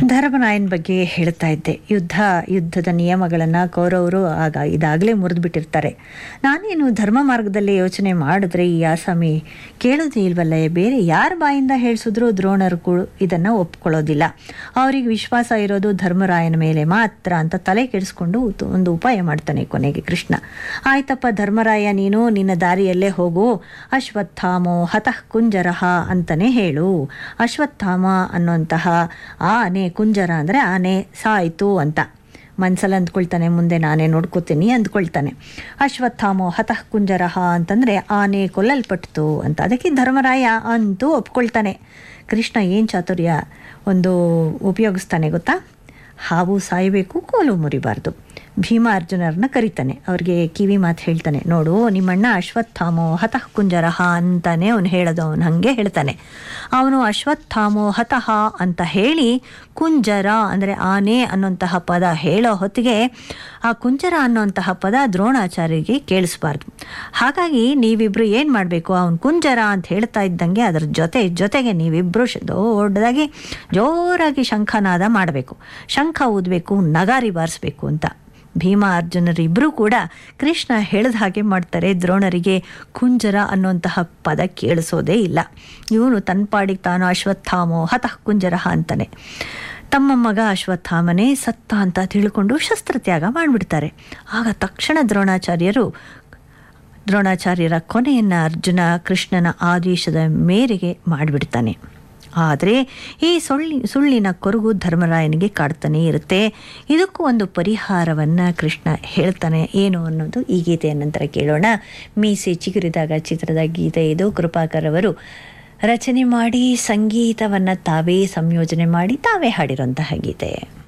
ಧರ್ಮರಾಯನ್ ಬಗ್ಗೆ ಹೇಳ್ತಾ ಇದ್ದೆ ಯುದ್ಧ ಯುದ್ಧದ ನಿಯಮಗಳನ್ನು ಕೌರವರು ಆಗ ಇದಾಗಲೇ ಮುರಿದು ಬಿಟ್ಟಿರ್ತಾರೆ ನಾನೇನು ಧರ್ಮ ಮಾರ್ಗದಲ್ಲಿ ಯೋಚನೆ ಮಾಡಿದ್ರೆ ಈ ಆಸಾಮಿ ಕೇಳೋದೇ ಇಲ್ವಲ್ಲ ಬೇರೆ ಯಾರ ಬಾಯಿಂದ ಹೇಳಿಸಿದ್ರು ದ್ರೋಣರು ಕೂಡ ಇದನ್ನು ಒಪ್ಕೊಳ್ಳೋದಿಲ್ಲ ಅವರಿಗೆ ವಿಶ್ವಾಸ ಇರೋದು ಧರ್ಮರಾಯನ ಮೇಲೆ ಮಾತ್ರ ಅಂತ ತಲೆ ಕೆಡಿಸ್ಕೊಂಡು ಒಂದು ಉಪಾಯ ಮಾಡ್ತಾನೆ ಕೊನೆಗೆ ಕೃಷ್ಣ ಆಯ್ತಪ್ಪ ಧರ್ಮರಾಯ ನೀನು ನಿನ್ನ ದಾರಿಯಲ್ಲೇ ಹೋಗು ಅಶ್ವತ್ಥಾಮೋ ಹತಃ ಕುಂಜರಹ ಅಂತಲೇ ಹೇಳು ಅಶ್ವತ್ಥಾಮ ಅನ್ನುವಂತಹ ಆನೆ ಕುಂಜರ ಅಂದರೆ ಆನೆ ಸಾಯಿತು ಅಂತ ಮನ್ಸಲ್ಲಿ ಅಂದ್ಕೊಳ್ತಾನೆ ಮುಂದೆ ನಾನೇ ನೋಡ್ಕೋತೀನಿ ಅಂದ್ಕೊಳ್ತಾನೆ ಅಶ್ವತ್ಥಾಮೋ ಹತಃ ಕುಂಜರಹ ಅಂತಂದರೆ ಆನೆ ಕೊಲ್ಲಲ್ಪಟ್ಟಿತು ಅಂತ ಅದಕ್ಕೆ ಧರ್ಮರಾಯ ಅಂತೂ ಒಪ್ಕೊಳ್ತಾನೆ ಕೃಷ್ಣ ಏನು ಚಾತುರ್ಯ ಒಂದು ಉಪಯೋಗಿಸ್ತಾನೆ ಗೊತ್ತಾ ಹಾವು ಸಾಯಬೇಕು ಕೋಲು ಮುರಿಬಾರ್ದು ಭೀಮ ಅರ್ಜುನರನ್ನ ಕರಿತಾನೆ ಅವ್ರಿಗೆ ಕಿವಿ ಮಾತು ಹೇಳ್ತಾನೆ ನೋಡು ನಿಮ್ಮಣ್ಣ ಅಶ್ವತ್ಥಾಮೋ ಹತಃ ಕುಂಜರಹ ಅಂತಾನೆ ಅವನು ಹೇಳೋದು ಅವನು ಹಾಗೆ ಹೇಳ್ತಾನೆ ಅವನು ಅಶ್ವತ್ಥಾಮೋ ಹತಃ ಅಂತ ಹೇಳಿ ಕುಂಜರ ಅಂದರೆ ಆನೆ ಅನ್ನೋಂತಹ ಪದ ಹೇಳೋ ಹೊತ್ತಿಗೆ ಆ ಕುಂಜರ ಅನ್ನೋಂತಹ ಪದ ದ್ರೋಣಾಚಾರ್ಯರಿಗೆ ಕೇಳಿಸ್ಬಾರ್ದು ಹಾಗಾಗಿ ನೀವಿಬ್ರು ಏನು ಮಾಡಬೇಕು ಅವನು ಕುಂಜರ ಅಂತ ಹೇಳ್ತಾ ಇದ್ದಂಗೆ ಅದರ ಜೊತೆ ಜೊತೆಗೆ ನೀವಿಬ್ಬರು ದೊಡ್ಡದಾಗಿ ಜೋರಾಗಿ ಶಂಖನಾದ ಮಾಡಬೇಕು ಶಂಖ ಊದಬೇಕು ನಗಾರಿ ಬಾರಿಸ್ಬೇಕು ಅಂತ ಭೀಮ ಅರ್ಜುನರಿಬ್ಬರೂ ಕೂಡ ಕೃಷ್ಣ ಹೇಳಿದ ಹಾಗೆ ಮಾಡ್ತಾರೆ ದ್ರೋಣರಿಗೆ ಕುಂಜರ ಅನ್ನುವಂತಹ ಪದ ಕೇಳಿಸೋದೇ ಇಲ್ಲ ಇವನು ತನ್ನ ಪಾಡಿಗೆ ತಾನು ಅಶ್ವತ್ಥಾಮೋ ಹತಃ ಕುಂಜರಹ ಅಂತಾನೆ ತಮ್ಮ ಮಗ ಅಶ್ವತ್ಥಾಮನೇ ಸತ್ತ ಅಂತ ತಿಳ್ಕೊಂಡು ಶಸ್ತ್ರತ್ಯಾಗ ಮಾಡಿಬಿಡ್ತಾರೆ ಆಗ ತಕ್ಷಣ ದ್ರೋಣಾಚಾರ್ಯರು ದ್ರೋಣಾಚಾರ್ಯರ ಕೊನೆಯನ್ನು ಅರ್ಜುನ ಕೃಷ್ಣನ ಆದೇಶದ ಮೇರೆಗೆ ಮಾಡಿಬಿಡ್ತಾನೆ ಆದರೆ ಈ ಸುಳ್ಳಿ ಸುಳ್ಳಿನ ಕೊರಗು ಧರ್ಮರಾಯನಿಗೆ ಕಾಡ್ತಾನೆ ಇರುತ್ತೆ ಇದಕ್ಕೂ ಒಂದು ಪರಿಹಾರವನ್ನು ಕೃಷ್ಣ ಹೇಳ್ತಾನೆ ಏನು ಅನ್ನೋದು ಈ ಗೀತೆಯ ನಂತರ ಕೇಳೋಣ ಮೀಸೆ ಚಿಗುರಿದಾಗ ಚಿತ್ರದ ಗೀತೆ ಇದು ಕೃಪಾಕರ್ ಅವರು ರಚನೆ ಮಾಡಿ ಸಂಗೀತವನ್ನು ತಾವೇ ಸಂಯೋಜನೆ ಮಾಡಿ ತಾವೇ ಹಾಡಿರುವಂತಹ ಗೀತೆ